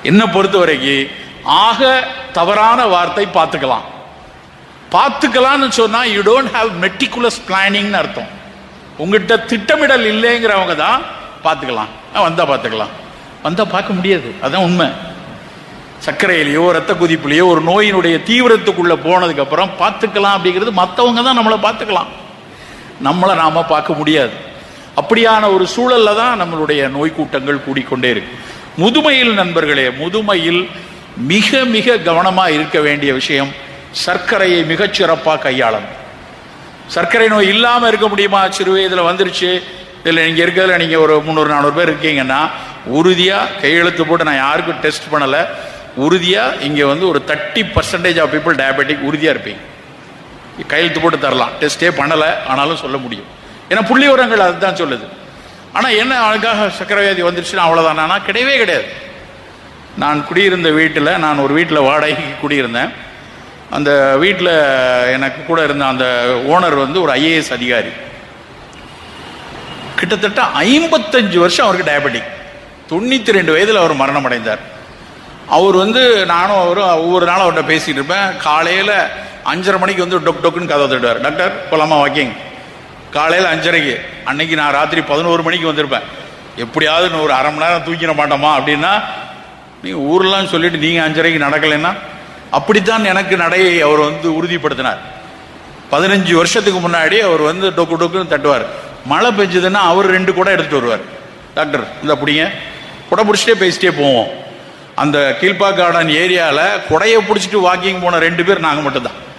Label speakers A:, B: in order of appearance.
A: என்னை பொறுத்த வரைக்கும் ஆக தவறான வார்த்தை பார்த்துக்கலாம் பார்த்துக்கலாம்னு சொன்னா யூ டோன்ட் ஹாவ் மெட்டிகுலஸ் பிளானிங்னு அர்த்தம் உங்ககிட்ட திட்டமிடல் இல்லைங்கிறவங்க தான் பார்த்துக்கலாம் ஆ, வந்தா பார்த்துக்கலாம் வந்தா பார்க்க முடியாது அதான் உண்மை சர்க்கரையிலையோ ரத்த கொதிப்புலையோ ஒரு நோயினுடைய தீவிரத்துக்குள்ள போனதுக்கு அப்புறம் பார்த்துக்கலாம் அப்படிங்கிறது மற்றவங்க தான் நம்மளை பார்த்துக்கலாம் நம்மளை நாம பார்க்க முடியாது அப்படியான ஒரு சூழல்ல தான் நம்மளுடைய நோய் கூட்டங்கள் கூடிக்கொண்டே இருக்கு முதுமையில் நண்பர்களே முதுமையில் மிக மிக கவனமா இருக்க வேண்டிய விஷயம் சர்க்கரையை மிகச் சிறப்பாக கையாளணும் சர்க்கரை நோய் இல்லாம இருக்க முடியுமா சிறு வயதுல வந்துருச்சு இதுல நீங்க இருக்கிறதுல நீங்க ஒரு முந்நூறு நானூறு பேர் இருக்கீங்கன்னா உறுதியா கையெழுத்து போட்டு நான் யாருக்கும் டெஸ்ட் பண்ணல உறுதியா இங்க வந்து ஒரு thirty percentage of people diabetic உறுதியா இருப்பீங்க கையெழுத்து போட்டு தரலாம் டெஸ்டே பண்ணல ஆனாலும் சொல்ல முடியும் ஏன்னா புள்ளி விவரங்கள் அதுதான் சொல்லுது ஆனா என்ன அவனுக்காக சர்க்கரை வியாதி வந்துருச்சுன்னா அவ்வளவுதானா கிடையவே கிடையாது நான் குடியிருந்த வீட்டில் நான் ஒரு வீட்டில் வாடகைக்கு குடியிருந்தேன் அந்த வீட்டில் எனக்கு கூட இருந்த அந்த ஓனர் வந்து ஒரு ஐஏஎஸ் அதிகாரி கிட்டத்தட்ட ஐம்பத்தஞ்சு வருஷம் அவருக்கு டயபெட்டிக் தொண்ணூற்றி ரெண்டு வயதில் அவர் மரணம் அடைந்தார் அவர் வந்து நானும் அவரும் ஒவ்வொரு நாளும் அவர்கிட்ட பேசிட்டு இருப்பேன் காலையில் அஞ்சரை மணிக்கு வந்து டொக் டொக்குன்னு கதவை தட்டுவார் டாக்டர் போலாமா வாக்கிங் காலையில் அஞ்சரைக்கு அன்னைக்கு நான் ராத்திரி பதினோரு மணிக்கு வந்திருப்பேன் எப்படியாவது இன்னும் ஒரு அரை மணி நேரம் தூக்கிட மாட்டோமா அப்படின்னா நீங்கள் ஊர்லாம் சொல்லிட்டு நீங்கள் அஞ்சரைக்கு நடக்கலைன்னா அப்படித்தான் எனக்கு நடையை அவர் வந்து உறுதிப்படுத்தினார் பதினஞ்சு வருஷத்துக்கு முன்னாடி அவர் வந்து டொக்கு டொக்குன்னு தட்டுவார் மழை பெஞ்சதுன்னா அவர் ரெண்டு குடம் எடுத்துட்டு வருவார் டாக்டர் இந்த பிடிங்க குடை பிடிச்சிட்டே பேசிட்டே போவோம் அந்த கீழ்பா கார்டன் ஏரியாவில் குடையை பிடிச்சிட்டு வாக்கிங் போன ரெண்டு பேர் நாங்கள் மட்டும்தான்